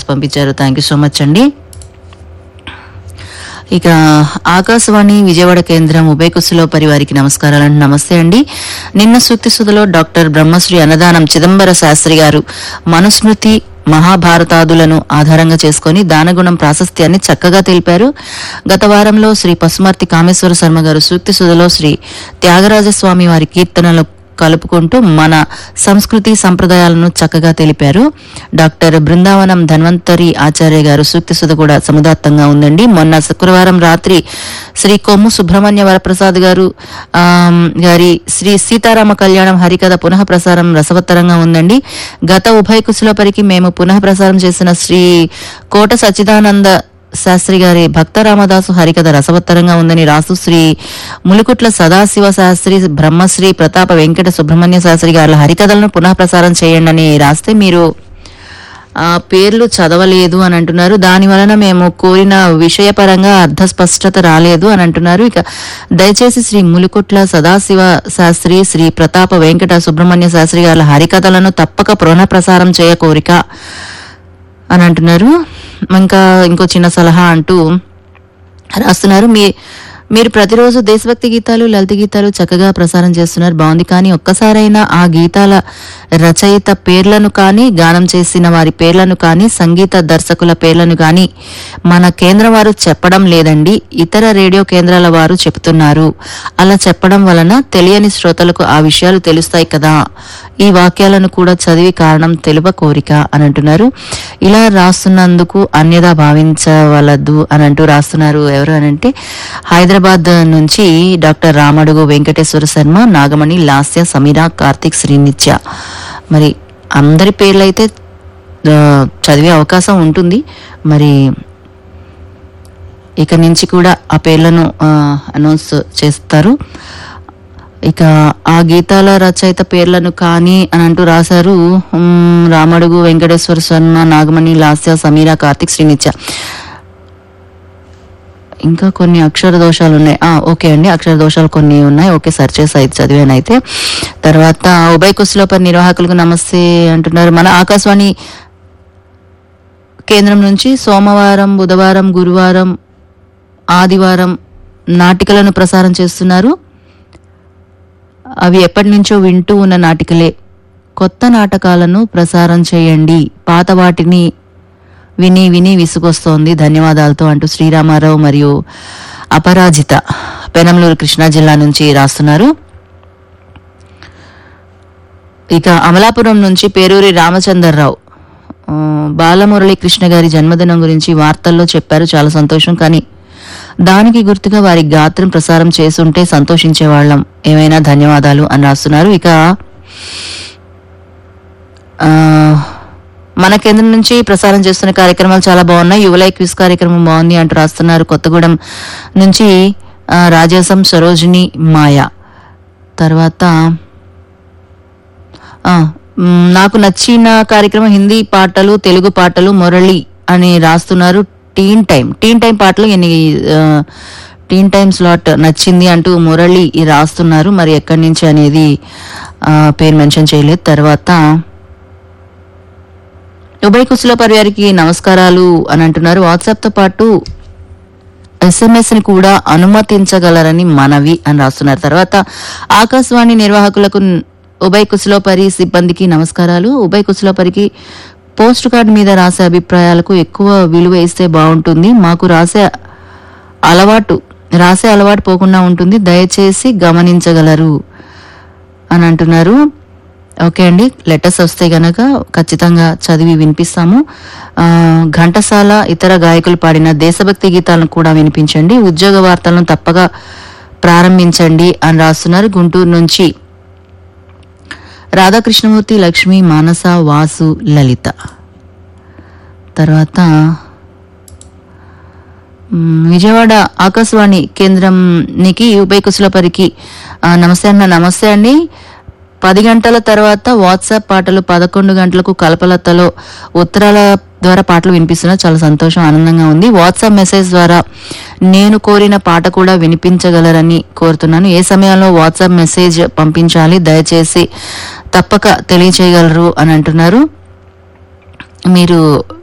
రాసి పంపించారు thank you so much అండి ఇక ఆకాశవాణి విజయవాడ కేంద్రం ఉభయ కుశలో పరివారికి నమస్కారాలు నమస్తే అండి నిన్న సూక్తి సుధలో డాక్టర్ బ్రహ్మశ్రీ అన్నదానం చిదంబర శాస్త్రి గారు మనుస్మృతి మహాభారతాదులను ఆధారంగా చేసుకొని దానగుణం ప్రాశస్త్యాన్ని చక్కగా తెలిపారు గత వారంలో శ్రీ పశుమర్తి కామేశ్వర శర్మ గారు సూక్తి సుధలో శ్రీ త్యాగరాజస్వామి వారి కీర్తనలు కలుపుకుంటూ మన సంస్కృతి సంప్రదాయాలను చక్కగా తెలిపారు డాక్టర్ బృందావనం ధన్వంతరి ఆచార్య గారు సూక్తి సుధ కూడా సముదాత్తంగా ఉందండి మొన్న శుక్రవారం రాత్రి శ్రీ కొమ్ము సుబ్రహ్మణ్య వరప్రసాద్ గారు ఆమ్, గారి శ్రీ సీతారామ కళ్యాణం హరికథ పునః ప్రసారం రసవత్తరంగా ఉందండి గత ఉభయ కుశలపరికి మేము పునః ప్రసారం చేసిన శ్రీ కోట సచ్చిదానంద శాస్త్రి గారి భక్త రామదాసు హరికథ రసవత్తరంగా ఉందని రాసు శ్రీ ములుకుట్ల సదాశివ శాస్త్రి బ్రహ్మశ్రీ ప్రతాప వెంకట సుబ్రహ్మణ్య శాస్త్రి గారి హరికథలను పునః ప్రసారం చేయండి అని రాస్తే మీరు ఆ పేర్లు చదవలేదు అని అంటున్నారు దాని వలన మేము కోరిన విషయపరంగా అర్థ స్పష్టత రాలేదు అని అంటున్నారు ఇక దయచేసి శ్రీ ములుకుట్ల సదాశివ శాస్త్రి శ్రీ ప్రతాప వెంకట సుబ్రహ్మణ్య శాస్త్రి గారి హరికథలను తప్పక పునః ప్రసారం చేయ కోరిక అని అంటున్నారు ఇంకా ఇంకో చిన్న సలహా అంటూ రాస్తున్నారు మీ మీరు ప్రతిరోజు దేశభక్తి గీతాలు లలిత గీతాలు చక్కగా ప్రసారం చేస్తున్నారు బాగుంది కానీ ఒక్కసారైనా ఆ గీతాల రచయిత పేర్లను కానీ గానం చేసిన వారి పేర్లను కానీ సంగీత దర్శకుల పేర్లను కానీ మన కేంద్రం వారు చెప్పడం లేదండి ఇతర రేడియో కేంద్రాల వారు చెప్తున్నారు అలా చెప్పడం వలన తెలియని శ్రోతలకు ఆ విషయాలు తెలుస్తాయి కదా ఈ వాక్యాలను కూడా చదివి కారణం తెలుప కోరిక అని అంటున్నారు ఇలా రాస్తున్నందుకు అన్యదా భావించవలదు అని అంటూ రాస్తున్నారు ఎవరు అని అంటే హైదరాబాద్ నుంచి డాక్టర్ రామడుగు వెంకటేశ్వర శర్మ నాగమణి లాస్య సమీర కార్తిక్ శ్రీనిత్య మరి అందరి పేర్లు అయితే ఆ, చదివే అవకాశం ఉంటుంది మరి ఇక నుంచి కూడా ఆ పేర్లను అనౌన్స్ చేస్తారు ఇక ఆ గీతాల రచయిత పేర్లను కానీ అని అంటూ రాశారు ఉమ్, రామడుగు వెంకటేశ్వర శర్మ నాగమణి లాస్య సమీర కార్తిక్ శ్రీనిత్య ఇంకా కొన్ని అక్షర దోషాలు ఉన్నాయి ఆ, ఓకే అండి అక్షర దోషాలు కొన్ని ఉన్నాయి ఓకే సర్చ్ చేసి అయితే చదివాను అయితే తర్వాత ఉభయ కుశలోపరి నిర్వాహకులకు నమస్తే అంటున్నారు మన ఆకాశవాణి కేంద్రం నుంచి సోమవారం బుధవారం గురువారం ఆదివారం నాటికలను ప్రసారం చేస్తున్నారు అవి ఎప్పటి నుంచో వింటూ ఉన్న నాటికలే కొత్త నాటకాలను ప్రసారం చేయండి పాత వాటిని విని విని విసుగొస్తోంది ధన్యవాదాలతో అంటూ శ్రీరామారావు మరియు అపరాజిత పెనంలూరు కృష్ణా జిల్లా నుంచి రాస్తున్నారు ఇక అమలాపురం నుంచి పేరూరి రామచందర్రావు ఆ, బాలమురళీ కృష్ణ గారి జన్మదినం గురించి వార్తల్లో చెప్పారు చాలా సంతోషం కానీ దానికి గుర్తుగా వారి గాత్రం ప్రసారం చేసుంటే సంతోషించేవాళ్ళం ఏమైనా ధన్యవాదాలు అని రాస్తున్నారు ఇక ఆ, మన కేంద్రం నుంచి ప్రసారం చేస్తున్న కార్యక్రమాలు చాలా బాగున్నాయి యువలై క్విజ్ కార్యక్రమం బాగుంది అంటూ రాస్తున్నారు కొత్తగూడెం నుంచి ఆ, రాజాసం సరోజిని మాయ తర్వాత ఆ, మ్, నాకు నచ్చిన కార్యక్రమం హిందీ పాటలు తెలుగు పాటలు మురళి అని రాస్తున్నారు టీన్ టైం టీన్ టైం పాటలు ఎన్ని ఆ, టీన్ టైం స్లాట్ నచ్చింది అంటూ మురళి రాస్తున్నారు మరి ఎక్కడి నుంచి అనేది ఆ, పేరు మెన్షన్ చేయలేదు తర్వాత ఉభయ కుశల పరివారికి నమస్కారాలు అని అంటున్నారు వాట్సాప్ తో పాటు ఎస్ఎంఎస్ ని కూడా అనుమతించగలరని మనవి అని రాస్తున్నారు తర్వాత ఆకాశవాణి నిర్వాహకులకు ఉభయ కుశలోపరి సిబ్బందికి నమస్కారాలు ఉభయ కుశలోపరికి పోస్ట్ కార్డ్ మీద రాసే అభిప్రాయాలకు ఎక్కువ విలువ ఇస్తే బాగుంటుంది మాకు రాసే అలవాటు రాసే అలవాటు పోకుండా ఉంటుంది దయచేసి గమనించగలరు అని అంటున్నారు ఓకే అండి లెటర్స్ వస్తే గనక ఖచ్చితంగా చదివి వినిపిస్తాము ఆ, ఘంటసాల ఇతర గాయకులు పాడిన దేశభక్తి గీతాలను కూడా వినిపించండి ఉద్యోగ వార్తలను తప్పగా ప్రారంభించండి అని రాస్తున్నారు గుంటూరు నుంచి రాధాకృష్ణమూర్తి లక్ష్మి మానస వాసు లలిత తర్వాత మ్, విజయవాడ ఆకాశవాణి కేంద్రంనికి ఉభయ కుశలపరికి ఆ, నమస్తే అన్న నమస్తే అండి పది గంటల తర్వాత వాట్సాప్ పాటలు పదకొండు గంటలకు కలపలతలో ఉత్తరాల ద్వారా పాటలు వినిపిస్తున్నా చాలా సంతోషం ఆనందంగా ఉంది వాట్సాప్ మెసేజ్ ద్వారా నేను కోరిన పాట కూడా వినిపించగలరని కోరుతున్నాను ఏ సమయంలో వాట్సాప్ మెసేజ్ పంపించాలి దయచేసి తప్పక తెలియచేయగలరు అని అంటున్నారు మీరు